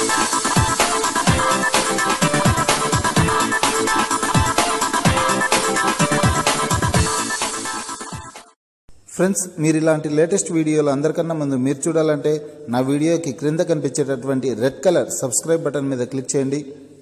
friends మీరు ఇలాంటి latest వీడియోలు అందరికన్నా ముందు మీరు చూడాలంటే నా వీడియోకి క్రింద కనిపించేటటువంటి రెడ్ కలర్ సబ్స్క్రైబ్ బటన్ మీద క్లిక్ చేయండి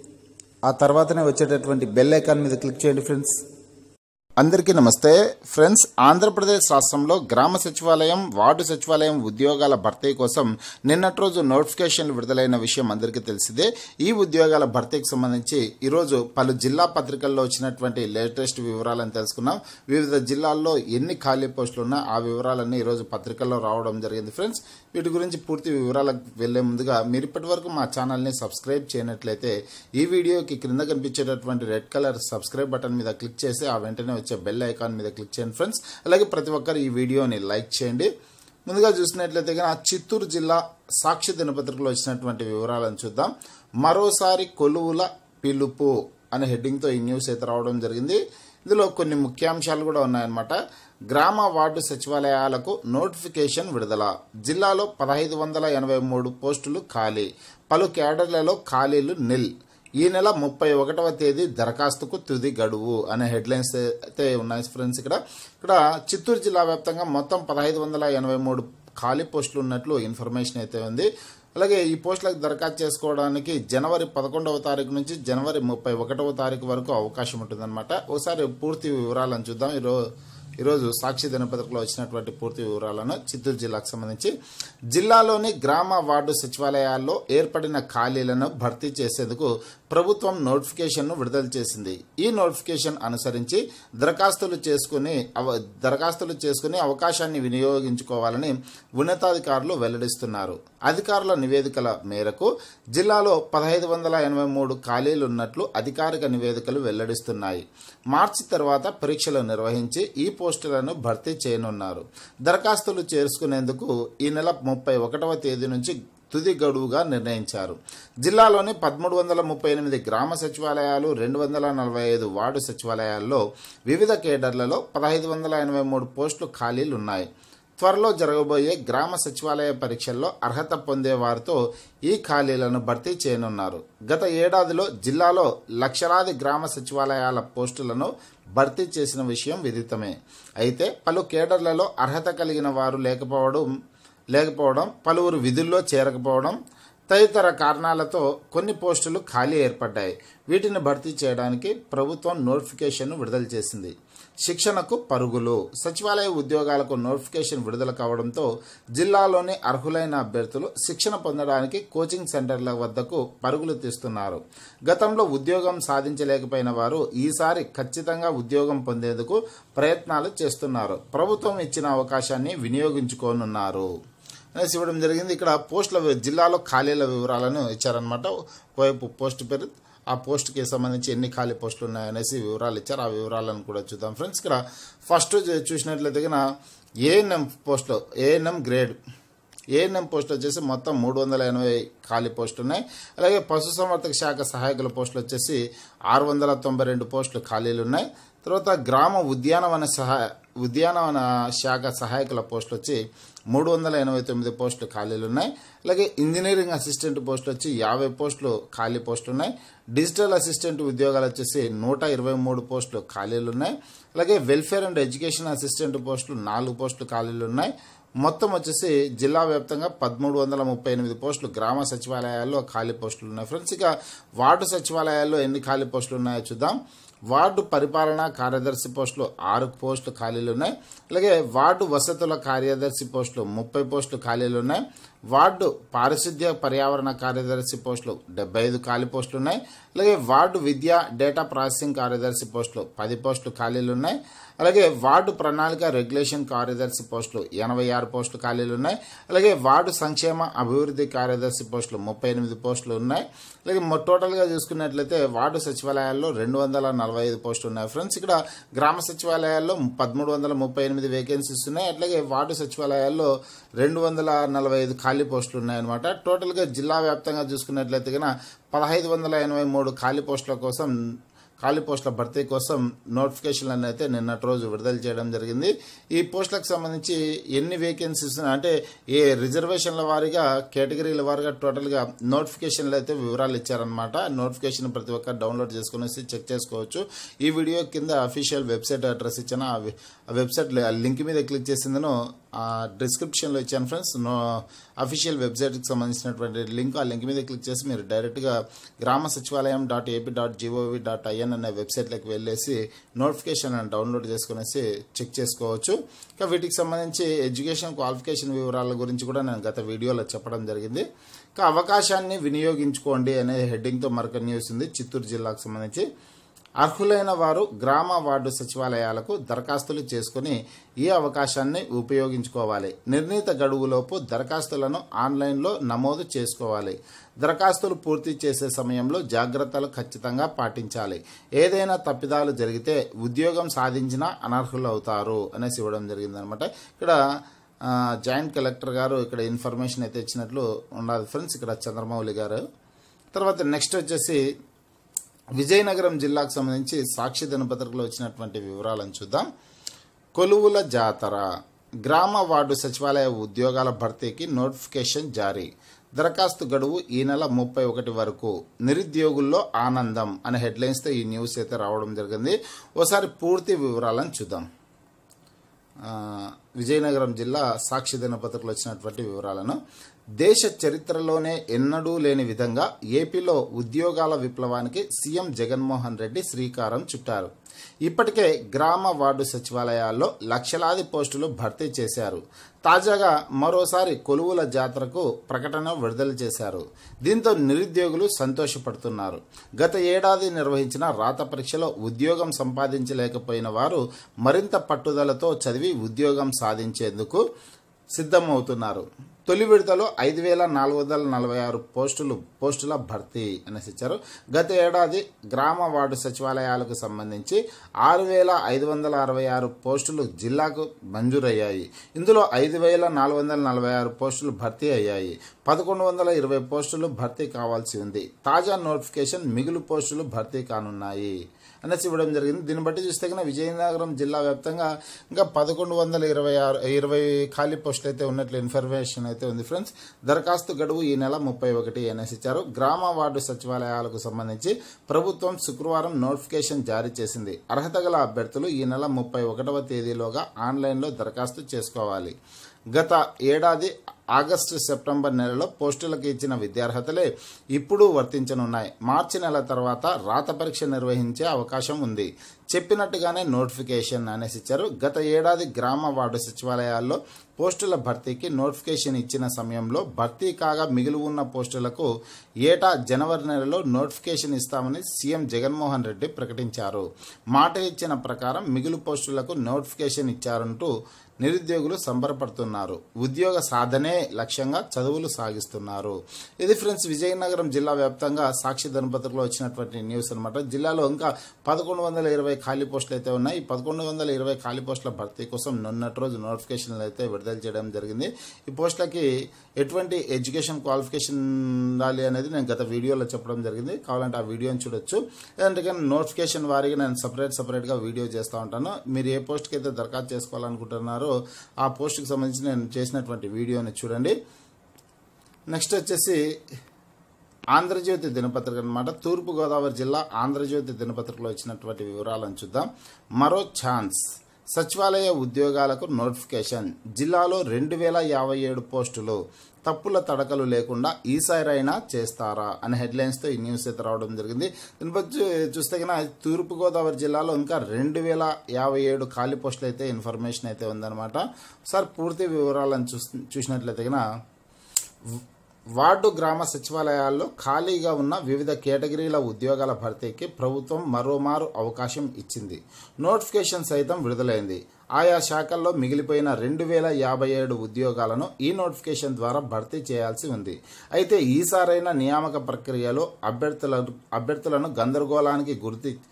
ఆ తర్వాతనే వచ్చేటటువంటి బెల్ ఐకాన్ మీద క్లిక్ చేయండి ఫ్రెండ్స్ అందరికీ నమస్తే ఫ్రెండ్స్ ఆంధ్రప్రదేశ్ రాష్ట్రంలో గ్రామ సచివాలయం వార్డు సచివాలయం ఉద్యోగాల భర్తీ కోసం నిన్నటి రోజు నోటిఫికేషన్లు విడుదలైన విషయం అందరికీ తెలిసిందే ఈ ఉద్యోగాల భర్తీకి సంబంధించి ఈరోజు పలు జిల్లా పత్రికల్లో వచ్చినటువంటి లేటెస్ట్ వివరాలను తెలుసుకున్నాం వివిధ జిల్లాల్లో ఎన్ని ఖాళీ పోస్టులు ఉన్నా ఆ వివరాలన్నీ ఈరోజు పత్రికల్లో రావడం జరిగింది ఫ్రెండ్స్ వీటి గురించి పూర్తి వివరాలకు వెళ్లే ముందుగా మీరు ఇప్పటి వరకు మా ఛానల్ని సబ్స్క్రైబ్ చేయనట్లయితే ఈ వీడియోకి క్రింద కనిపించేటటువంటి రెడ్ కలర్ సబ్స్క్రైబ్ బటన్ మీద క్లిక్ చేసి ఆ వెంటనే వచ్చే బెల్ ఐకాన్ మీద క్లిక్ చేయండి ఫ్రెండ్స్ అలాగే ప్రతి ఒక్కరు ఈ వీడియోని లైక్ చేయండి ముందుగా చూసినట్లయితే కనుక చిత్తూరు జిల్లా సాక్షి దినపత్రికలో వచ్చినటువంటి వివరాలను చూద్దాం మరోసారి కొలువుల పిలుపు అనే హెడ్డింగ్తో ఈ న్యూస్ అయితే రావడం జరిగింది ఇందులో కొన్ని ముఖ్యాంశాలు కూడా ఉన్నాయన్నమాట గ్రామ వార్డు సచివాలయాలకు నోటిఫికేషన్ విడుదల జిల్లాలో పదహైదు వందల ఎనభై మూడు పోస్టులు ఖాళీ పలు కేడర్లలో ఖాళీలు నిల్ ఈ నెల ముప్పై ఒకటవ తేదీ దరఖాస్తుకు తుది గడువు అనే హెడ్లైన్స్ అయితే ఉన్నాయి ఫ్రెండ్స్ ఇక్కడ ఇక్కడ చిత్తూరు జిల్లా వ్యాప్తంగా మొత్తం పదహైదు వందల ఎనభై మూడు ఖాళీ పోస్టులు ఉన్నట్లు ఇన్ఫర్మేషన్ అయితే ఉంది అలాగే ఈ పోస్టులకు దరఖాస్తు చేసుకోవడానికి జనవరి పదకొండవ తారీఖు నుంచి జనవరి ముప్పై ఒకటవ తారీఖు వరకు అవకాశం ఉంటుందన్నమాట ఒకసారి పూర్తి వివరాలను చూద్దాం ఈరోజు ఈరోజు సాక్షి దినపత్రికలో వచ్చినటువంటి పూర్తి వివరాలను చిత్తూరు జిల్లాకు సంబంధించి జిల్లాలోని గ్రామ వార్డు సచివాలయాల్లో ఏర్పడిన ఖాళీలను భర్తీ చేసేందుకు ప్రభుత్వం నోటిఫికేషన్ను విడుదల చేసింది ఈ నోటిఫికేషన్ అనుసరించి దరఖాస్తులు చేసుకుని అవ- దరఖాస్తులు చేసుకుని అవకాశాన్ని వినియోగించుకోవాలని ఉన్నతాధికారులు వెల్లడిస్తున్నారు అధికారుల నివేదికల మేరకు జిల్లాలో పదహైదు వందల ఎనభై మూడు ఖాళీలు ఉన్నట్లు అధికారిక నివేదికలు వెల్లడిస్తున్నాయి మార్చి తర్వాత పరీక్షలు నిర్వహించి ఈ పోస్టులను భర్తీ చేయనున్నారు దరఖాస్తులు చేసుకునేందుకు ఈ నెల ముప్పై ఒకటవ తేదీ నుంచి తుది గడువుగా నిర్ణయించారు జిల్లాలోని పదమూడు వందల ముప్పై ఎనిమిది గ్రామ సచివాలయాలు రెండు వందల నలభై ఐదు వార్డు సచివాలయాల్లో వివిధ కేడర్లలో పదహైదు వందల ఎనభై మూడు పోస్టులు ఖాళీలు ఉన్నాయి త్వరలో జరగబోయే గ్రామ సచివాలయ పరీక్షల్లో అర్హత పొందే వారితో ఈ ఖాళీలను భర్తీ చేయనున్నారు గత ఏడాదిలో జిల్లాలో లక్షలాది గ్రామ సచివాలయాల పోస్టులను భర్తీ చేసిన విషయం విదితమే అయితే పలు కేడర్లలో అర్హత కలిగిన వారు లేకపోవడం లేకపోవడం పలువురు విధుల్లో చేరకపోవడం తదితర కారణాలతో కొన్ని పోస్టులు ఖాళీ ఏర్పడ్డాయి వీటిని భర్తీ చేయడానికి ప్రభుత్వం నోటిఫికేషన్ను విడుదల చేసింది శిక్షణకు పరుగులు సచివాలయ ఉద్యోగాలకు నోటిఫికేషన్ విడుదల కావడంతో జిల్లాలోని అర్హులైన అభ్యర్థులు శిక్షణ పొందడానికి కోచింగ్ సెంటర్ల వద్దకు పరుగులు తీస్తున్నారు గతంలో ఉద్యోగం సాధించలేకపోయిన వారు ఈసారి ఖచ్చితంగా ఉద్యోగం పొందేందుకు ప్రయత్నాలు చేస్తున్నారు ప్రభుత్వం ఇచ్చిన అవకాశాన్ని వినియోగించుకోనున్నారు అనేసి ఇవ్వడం జరిగింది ఇక్కడ పోస్టుల వి- జిల్లాలో ఖాళీల వివరాలను ఇచ్చారనమాట ఒకవైపు పోస్ట్ పేరు ఆ పోస్ట్కి సంబంధించి ఎన్ని ఖాళీ పోస్టులు ఉన్నాయనేసి వివరాలు ఇచ్చారు ఆ వివరాలను కూడా చూద్దాం ఫ్రెండ్స్ ఇక్కడ ఫస్ట్ చూ- చూసినట్లయితే కనుక ఏఎన్ఎం పోస్టులు ఏఎన్ఎం గ్రేడ్ ఏఎన్ఎం పోస్ట్ వచ్చేసి మొత్తం మూడు వందల ఎనభై ఖాళీ పోస్టులు ఉన్నాయి అలాగే పశుసంవర్ధక శాఖ సహాయకుల పోస్టులు వచ్చేసి ఆరు వందల తొంభై రెండు పోస్టులు ఖాళీలు ఉన్నాయి తర్వాత గ్రామ ఉద్యానవన సహాయ ఉద్యానవన శాఖ సహాయకుల పోస్టులు వచ్చి మూడు వందల ఎనభై తొమ్మిది పోస్టులు ఖాళీలు ఉన్నాయి అలాగే ఇంజనీరింగ్ అసిస్టెంట్ పోస్టులు వచ్చి యాభై పోస్టులు ఖాళీ పోస్టులు ఉన్నాయి డిజిటల్ అసిస్టెంట్ ఉద్యోగాలు వచ్చేసి నూట ఇరవై మూడు పోస్టులు ఖాళీలు ఉన్నాయి అలాగే వెల్ఫేర్ అండ్ ఎడ్యుకేషన్ అసిస్టెంట్ పోస్టులు నాలుగు పోస్టులు ఖాళీలు ఉన్నాయి మొత్తం వచ్చేసి జిల్లా వ్యాప్తంగా పదమూడు వందల ముప్పై ఎనిమిది పోస్టులు గ్రామ సచివాలయాల్లో ఖాళీ పోస్టులు ఉన్నాయి ఫ్రెండ్స్ ఇక వార్డు సచివాలయాల్లో ఎన్ని ఖాళీ పోస్టులు ఉన్నాయో చూద్దాం వార్డు పరిపాలనా కార్యదర్శి పోస్టులు ఆరు పోస్టులు ఖాళీలు ఉన్నాయి అలాగే వార్డు వసతుల కార్యదర్శి పోస్టులు ముప్పై పోస్టులు ఖాళీలు ఉన్నాయి వార్డు పారిశుద్ధ్య పర్యావరణ కార్యదర్శి పోస్టులు డెబ్బై ఐదు ఖాళీ పోస్టులు ఉన్నాయి అలాగే వార్డు విద్యా డేటా ప్రాసెసింగ్ కార్యదర్శి పోస్టులు పది పోస్టులు ఖాళీలు ఉన్నాయి అలాగే వార్డు ప్రణాళిక రెగ్యులేషన్ కార్యదర్శి పోస్టులు ఎనభై ఆరు పోస్టులు ఖాళీలు ఉన్నాయి అలాగే వార్డు సంక్షేమ అభివృద్ధి కార్యదర్శి పోస్టులు ముప్పై ఎనిమిది పోస్టులు ఉన్నాయి అలాగే మొ- టోటల్గా చూసుకున్నట్లయితే వార్డు సచివాలయాల్లో రెండు వందల నలభై ఐదు పోస్టులు ఉన్నాయి ఫ్రెండ్స్ ఇక్కడ గ్రామ సచివాలయాల్లో పదమూడు వందల ముప్పై ఎనిమిది వేకెన్సీస్ ఉన్నాయి అట్లాగే వార్డు సచివాలయాల్లో రెండు వందల నలభై ఐదు ఖాళీ పోస్టులు ఉన్నాయన్నమాట టోటల్గా జిల్లా వ్యాప్తంగా చూసుకున్నట్లయితే కనుక పదహైదు వందల ఎనభై మూడు ఖాళీ పోస్టుల కోసం ఖాళీ పోస్టుల భర్తీ కోసం నోటిఫికేషన్లను అయితే నిన్నటి రోజు విడుదల చేయడం జరిగింది ఈ పోస్టులకు సంబంధించి ఎన్ని వేకెన్సీస్ అంటే ఏ రిజర్వేషన్ల వారీగా కేటగిరీల వారీగా టోటల్గా నోటిఫికేషన్లు అయితే వివరాలు ఇచ్చారనమాట నోటిఫికేషన్ ప్రతి ఒక్కరు డౌన్లోడ్ చేసుకునేసి చెక్ చేసుకోవచ్చు ఈ వీడియో కింద అఫీషియల్ వెబ్సైట్ అడ్రస్ ఇచ్చిన ఆ వె- ఆ వెబ్సైట్ లింక్ మీద క్లిక్ చేసిందను ఆ డిస్క్రిప్షన్లో ఇచ్చాను ఫ్రెండ్స్ నో అఫీషియల్ వెబ్సైట్కి సంబంధించినటువంటి లింక్ ఆ లింక్ మీద క్లిక్ చేసి మీరు డైరెక్ట్గా Grama Sachivalayam dot AP dot GOV dot IN అనే వెబ్సైట్లోకి వెళ్ళేసి నోటిఫికేషన్ డౌన్లోడ్ చేసుకునేసి చెక్ చేసుకోవచ్చు ఇంకా వీటికి సంబంధించి ఎడ్యుకేషన్ క్వాలిఫికేషన్ వివరాల గురించి కూడా నేను గత వీడియోలో చెప్పడం జరిగింది ఇంకా అవకాశాన్ని వినియోగించుకోండి అనే హెడ్డింగ్తో మరొక న్యూస్ ఉంది చిత్తూరు జిల్లాకు సంబంధించి అర్హులైన వారు గ్రామ వార్డు సచివాలయాలకు దరఖాస్తులు చేసుకుని ఈ అవకాశాన్ని ఉపయోగించుకోవాలి నిర్ణీత గడువులోపు దరఖాస్తులను ఆన్లైన్లో నమోదు చేసుకోవాలి దరఖాస్తులు పూర్తి చేసే సమయంలో జాగ్రత్తలు ఖచ్చితంగా పాటించాలి ఏదైనా తప్పిదాలు జరిగితే ఉద్యోగం సాధించినా అనర్హులవుతారు అనేసి ఇవ్వడం జరిగిందనమాట ఇక్కడ ఆ, జాయింట్ కలెక్టర్ గారు ఇక్కడ ఇన్ఫర్మేషన్ అయితే ఇచ్చినట్లు ఉండాలి ఫ్రెండ్స్ ఇక్కడ చంద్రమౌళి గారు తర్వాత నెక్స్ట్ వచ్చేసి విజయనగరం జిల్లాకు సంబంధించి సాక్షి దినపత్రికలో వచ్చినటువంటి వివరాలను చూద్దాం కొలువుల జాతర గ్రామ వార్డు సచివాలయ ఉద్యోగాల భర్తీకి నోటిఫికేషన్ జారీ దరఖాస్తు గడువు ఈ నెల ముప్పై ఒకటి వరకు నిరుద్యోగుల్లో ఆనందం అనే హెడ్లైన్స్తో ఈ న్యూస్ అయితే రావడం జరిగింది ఓసారి పూర్తి వివరాలను చూద్దాం ఆ, విజయనగరం జిల్లా సాక్షి దినపత్రికలో వచ్చినటువంటి వివరాలను దేశ చరిత్రలోనే ఎన్నడూ లేని విధంగా ఏపీలో ఉద్యోగాల విప్లవానికి సీఎం జగన్మోహన్ రెడ్డి శ్రీకారం చుట్టారు ఇప్పటికే గ్రామ వార్డు సచివాలయాల్లో లక్షలాది పోస్టులు భర్తీ చేశారు తాజాగా మరోసారి కొలువుల జాతరకు ప్రకటన విడుదల చేశారు దీంతో నిరుద్యోగులు సంతోషపడుతున్నారు గత ఏడాది నిర్వహించిన రాత పరీక్షలో ఉద్యోగం సంపాదించలేకపోయిన వారు మరింత పట్టుదలతో చదివి ఉద్యోగం సాధించేందుకు సిద్ధమవుతున్నారు తొలి విడతలో ఐదు వేల నాలుగు వందల నలభై ఆరు పోస్టులు పోస్టుల భర్తీ అనేసి ఇచ్చారు గత ఏడాది గ్రామ వార్డు సచివాలయాలకు సంబంధించి ఆరు వేల ఐదు వందల అరవై ఆరు పోస్టులు జిల్లాకు మంజూరయ్యాయి ఇందులో ఐదు వేల నాలుగు వందల నలభై ఆరు పోస్టులు భర్తీ అయ్యాయి పదకొండు వందల ఇరవై పోస్టులు భర్తీ కావాల్సి ఉంది తాజా నోటిఫికేషన్ మిగులు పోస్టులు భర్తీ కానున్నాయి అనేసి ఇవ్వడం జరిగింది దీన్ని బట్టి చూస్తే కనుక విజయనగరం జిల్లా వ్యాప్తంగా ఇంకా పదకొండు వందల ఇరవై ఆరు ఇరవై ఖాళీ పోస్టులు అయితే ఉన్నట్లు ఇన్ఫర్మేషన్ అయితే ఉంది ఫ్రెండ్స్ దరఖాస్తు గడువు ఈ నెల ముప్పై ఒకటి అనేసి ఇచ్చారు గ్రామ వార్డు సచివాలయాలకు సంబంధించి ప్రభుత్వం శుక్రవారం నోటిఫికేషన్ జారీ చేసింది అర్హత గల అభ్యర్థులు ఈ నెల ముప్పై ఒకటవ తేదీలోగా ఆన్లైన్లో దరఖాస్తు చేసుకోవాలి గత ఏడాది ఆగస్టు సెప్టెంబర్ నెలలో పోస్టులకు ఇచ్చిన విద్యార్హతలే ఇప్పుడు వర్తించనున్నాయి మార్చి నెల తర్వాత రాత పరీక్ష నిర్వహించే అవకాశం ఉంది చెప్పినట్టుగానే నోటిఫికేషన్ అనేసి ఇచ్చారు గత ఏడాది గ్రామ వార్డు సచివాలయాల్లో పోస్టుల భర్తీకి నోటిఫికేషన్ ఇచ్చిన సమయంలో భర్తీ కాగా మిగిలి ఉన్న పోస్టులకు ఏటా జనవరి నెలలో నోటిఫికేషన్ ఇస్తామని సీఎం జగన్మోహన్ రెడ్డి ప్రకటించారు మాట ఇచ్చిన ప్రకారం మిగులు పోస్టులకు నోటిఫికేషన్ ఇచ్చారంటూ నిరుద్యోగులు సంబరపడుతున్నారు ఉద్యోగ సాధనే లక్ష్యంగా చదువులు సాగిస్తున్నారు ఇది ఫ్రెండ్స్ విజయనగరం జిల్లా వ్యాప్తంగా సాక్షి దినపత్రికలో వచ్చినటువంటి న్యూస్ అనమాట జిల్లాలో ఇంకా పదకొండు వందల ఇరవై ఖాళీ పోస్టులు అయితే ఉన్నాయి ఈ పదకొండు వందల ఇరవై ఖాళీ పోస్టుల భర్తీ కోసం నిన్నటి రోజు నోటిఫికేషన్లు అయితే విడుదల చేయడం జరిగింది ఈ పోస్టులకి ఎటువంటి ఎడ్యుకేషన్ క్వాలిఫికేషన్ ఉండాలి అనేది నేను గత వీడియోలో చెప్పడం జరిగింది కావాలంటే ఆ వీడియోని చూడొచ్చు లేదంటే కానీ నోటిఫికేషన్ వారీగా నేను సపరేట్ సపరేట్గా వీడియో చేస్తూ ఉంటాను మీరు ఏ పోస్ట్కి అయితే దరఖాస్తు చేసుకోవాలనుకుంటున్నారో ఆ పోస్ట్కి సంబంధించి నేను చేసినటువంటి వీడియోని చూడండి నెక్స్ట్ వచ్చేసి ఆంధ్రజ్యోతి దినపత్రిక అనమాట తూర్పుగోదావరి జిల్లా ఆంధ్రజ్యోతి దినపత్రికలో వచ్చినటువంటి వివరాలను చూద్దాం మరో ఛాన్స్ సచివాలయ ఉద్యోగాలకు నోటిఫికేషన్ జిల్లాలో రెండు వేల యాభై ఏడు పోస్టులు తప్పుల తడకలు లేకుండా ఈసారైనా చేస్తారా అనే హెడ్లైన్స్తో ఈ న్యూస్ అయితే రావడం జరిగింది దీని బట్టి చూస్తే కన్నా తూర్పుగోదావరి జిల్లాలో ఇంకా రెండు వేల యాభై ఏడు ఖాళీ పోస్టులు అయితే ఇన్ఫర్మేషన్ అయితే ఉందన్నమాట సార్ పూర్తి వివరాలను చూస్ చూసినట్లయితే కన్నా వార్డు గ్రామ సచివాలయాల్లో ఖాళీగా ఉన్న వివిధ కేటగిరీల ఉద్యోగాల భర్తీకి ప్రభుత్వం మరోమారు అవకాశం ఇచ్చింది నోటిఫికేషన్ సైతం విడుదలైంది ఆయా శాఖల్లో మిగిలిపోయిన రెండు వేల యాభై ఏడు ఉద్యోగాలను ఈ నోటిఫికేషన్ ద్వారా భర్తీ చేయాల్సి ఉంది అయితే ఈసారైన నియామక ప్రక్రియలో అభ్యర్థుల అభ్యర్థులను గందరగోళానికి గురి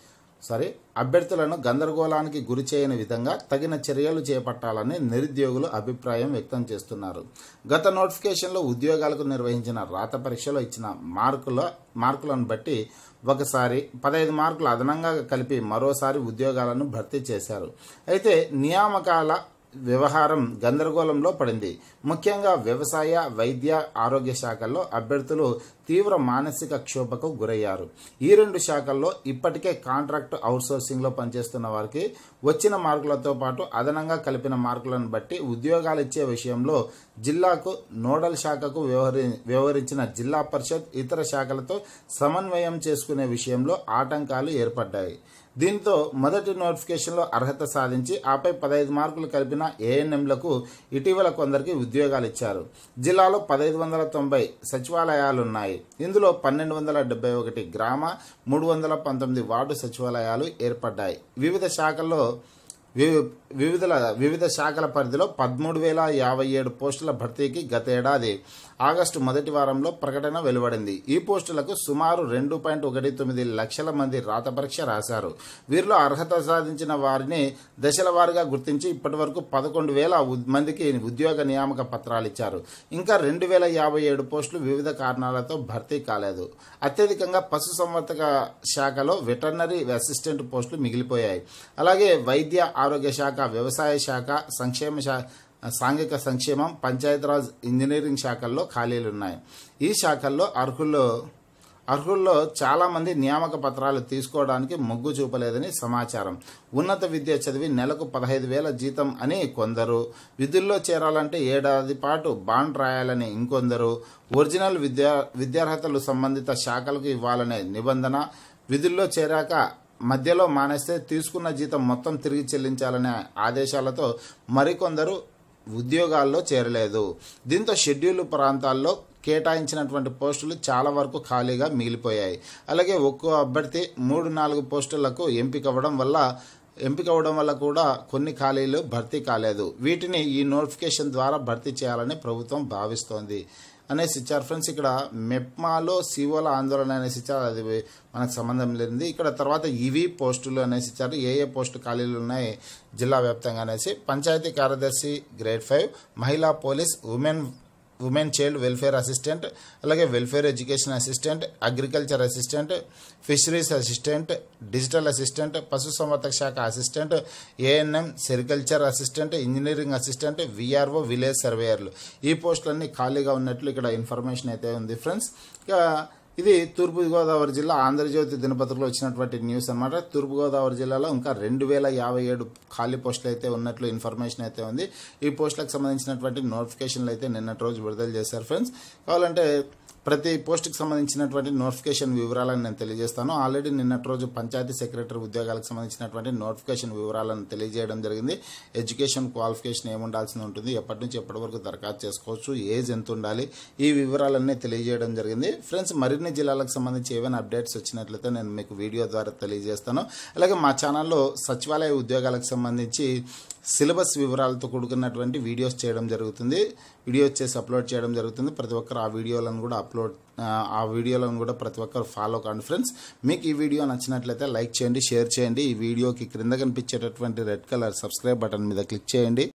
సారీ అభ్యర్థులను గందరగోళానికి గురి చేయని విధంగా తగిన చర్యలు చేపట్టాలని నిరుద్యోగులు అభిప్రాయం వ్యక్తం చేస్తున్నారు గత నోటిఫికేషన్లో ఉద్యోగాలకు నిర్వహించిన రాత పరీక్షలో ఇచ్చిన మార్కుల మార్కులను బట్టి ఒకసారి పదహైదు మార్కులు అదనంగా కలిపి మరోసారి ఉద్యోగాలను భర్తీ చేశారు అయితే నియామకాల వ్యవహారం గందరగోళంలో పడింది ముఖ్యంగా వ్యవసాయ వైద్య ఆరోగ్య శాఖల్లో అభ్యర్థులు తీవ్ర మానసిక క్షోభకు గురయ్యారు ఈ రెండు శాఖల్లో ఇప్పటికే కాంట్రాక్ట్ అవుట్సోర్సింగ్లో పనిచేస్తున్న వారికి వచ్చిన మార్కులతో పాటు అదనంగా కలిపిన మార్కులను బట్టి ఉద్యోగాలు ఇచ్చే విషయంలో జిల్లాకు నోడల్ శాఖకు వ్యవహరి వ్యవహరించిన జిల్లా పరిషత్ ఇతర శాఖలతో సమన్వయం చేసుకునే విషయంలో ఆటంకాలు ఏర్పడ్డాయి దీంతో మొదటి నోటిఫికేషన్లో అర్హత సాధించి ఆపై పదహైదు మార్కులు కలిపిన ఏఎన్ఎంలకు ఇటీవల కొందరికి ఉద్యోగాలు ఇచ్చారు జిల్లాలో పదహైదు వందల తొంభై సచివాలయాలున్నాయి ఇందులో పన్నెండు వందల డెబ్బై ఒకటి గ్రామ మూడు వందల పంతొమ్మిది వార్డు సచివాలయాలు ఏర్పడ్డాయి వివిధ శాఖల్లో వివి- వివిధ వివిధ శాఖల పరిధిలో పదమూడు వేల యాభై ఏడు పోస్టుల భర్తీకి గత ఏడాది ఆగస్టు మొదటి వారంలో ప్రకటన వెలువడింది ఈ పోస్టులకు సుమారు రెండు పాయింట్ ఒకటి తొమ్మిది లక్షల మంది రాత పరీక్ష రాశారు వీరిలో అర్హత సాధించిన వారిని దశల వారీగా గుర్తించి ఇప్పటి వరకు పదకొండు వేల ఉద్- మందికి ఉద్యోగ నియామక పత్రాలు ఇచ్చారు ఇంకా రెండు వేల యాభై ఏడు పోస్టులు వివిధ కారణాలతో భర్తీ కాలేదు అత్యధికంగా పశుసంవర్ధక శాఖలో వెటర్నరీ అసిస్టెంట్ పోస్టులు మిగిలిపోయాయి అలాగే వైద్య ఆరోగ్య శాఖ వ్యవసాయ శాఖ సంక్షేమ శాఖ సాంఘిక సంక్షేమం పంచాయతీరాజ్ ఇంజనీరింగ్ శాఖల్లో ఖాళీలున్నాయి ఈ శాఖల్లో అర్హుల్లో అర్హుల్లో చాలా మంది నియామక పత్రాలు తీసుకోవడానికి మొగ్గు చూపలేదని సమాచారం ఉన్నత విద్య చదివి నెలకు పదహైదు వేల జీతం అని కొందరు విధుల్లో చేరాలంటే ఏడాది పాటు బాండ్ రాయాలని ఇంకొందరు ఒరిజినల్ విద్యా విద్యార్హతలు సంబంధిత శాఖలకు ఇవ్వాలనే నిబంధన విధుల్లో చేరాక మధ్యలో మానేస్తే తీసుకున్న జీతం మొత్తం తిరిగి చెల్లించాలనే ఆదేశాలతో మరికొందరు ఉద్యోగాల్లో చేరలేదు దీంతో షెడ్యూల్ ప్రాంతాల్లో కేటాయించినటువంటి పోస్టులు చాలా వరకు ఖాళీగా మిగిలిపోయాయి అలాగే ఒక్కో అభ్యర్థి మూడు నాలుగు పోస్టులకు ఎంపిక అవ్వడం వల్ల ఎంపిక అవ్వడం వల్ల కూడా కొన్ని ఖాళీలు భర్తీ కాలేదు వీటిని ఈ నోటిఫికేషన్ ద్వారా భర్తీ చేయాలని ప్రభుత్వం భావిస్తోంది అనేసి ఇచ్చారు ఫ్రెండ్స్ ఇక్కడ మెప్మాలో సిఓల ఆందోళన అనేసి ఇచ్చారు అది మనకు సంబంధం లేనిది ఇక్కడ తర్వాత ఇవి పోస్టులు అనేసి ఇచ్చారు ఏ ఏ పోస్టు ఖాళీలు ఉన్నాయి జిల్లా వ్యాప్తంగా అనేసి పంచాయతీ కార్యదర్శి గ్రేడ్ ఫైవ్ మహిళా police women women child welfare assistant అలాగే welfare education assistant agriculture assistant fisheries assistant digital assistant పశుసంవర్ధక శాఖ assistant ANM sericulture assistant engineering assistant VRO village సర్వేయర్లు ఈ పోస్టులన్నీ ఖాళీగా ఉన్నట్లు ఇక్కడ ఇన్ఫర్మేషన్ అయితే ఉంది ఫ్రెండ్స్ ఇక ఇది తూర్పుగోదావరి జిల్లా ఆంధ్రజ్యోతి దినపత్రికలో వచ్చినటువంటి న్యూస్ అనమాట తూర్పుగోదావరి జిల్లాలో ఇంకా రెండు వేల యాభై ఏడు ఖాళీ పోస్టులు అయితే ఉన్నట్లు ఇన్ఫర్మేషన్ అయితే ఉంది ఈ పోస్టులకు సంబంధించినటువంటి నోటిఫికేషన్లు అయితే నిన్నటి రోజు విడుదల చేశారు ఫ్రెండ్స్ కావాలంటే ప్రతి పోస్టుకి సంబంధించినటువంటి నోటిఫికేషన్ వివరాలను నేను తెలియజేస్తాను ఆల్రెడీ నిన్నటి రోజు పంచాయతీ సెక్రటరీ ఉద్యోగాలకు సంబంధించినటువంటి నోటిఫికేషన్ వివరాలను తెలియజేయడం జరిగింది ఎడ్యుకేషన్ క్వాలిఫికేషన్ ఏముండాల్సి ఉంటుంది ఎప్పటి నుంచి ఎప్పటి వరకు దరఖాస్తు చేసుకోవచ్చు ఏజ్ ఎంత ఉండాలి ఈ వివరాలన్నీ తెలియజేయడం జరిగింది ఫ్రెండ్స్ మరిన్ని జిల్లాలకు సంబంధించి ఏవైనా అప్డేట్స్ వచ్చినట్లయితే నేను మీకు వీడియో ద్వారా తెలియజేస్తాను అలాగే మా ఛానల్లో సచివాలయ ఉద్యోగాలకు సంబంధించి సిలబస్ వివరాలతో కూడుకున్నటువంటి వీడియోస్ చేయడం జరుగుతుంది వీడియోస్ చేసి అప్లోడ్ చేయడం జరుగుతుంది ప్రతి ఒక్కరు ఆ వీడియోలను కూడా అప్లోడ్ ఆ, ఆ వీడియోలను కూడా ప్రతి ఒక్కరు ఫాలో కాండి ఫ్రెండ్స్ మీకు ఈ వీడియో నచ్చినట్లయితే లైక్ చేయండి షేర్ చేయండి ఈ వీడియోకి క్రింద కనిపించేటటువంటి రెడ్ కలర్ సబ్స్క్రైబ్ బటన్ మీద క్లిక్ చేయండి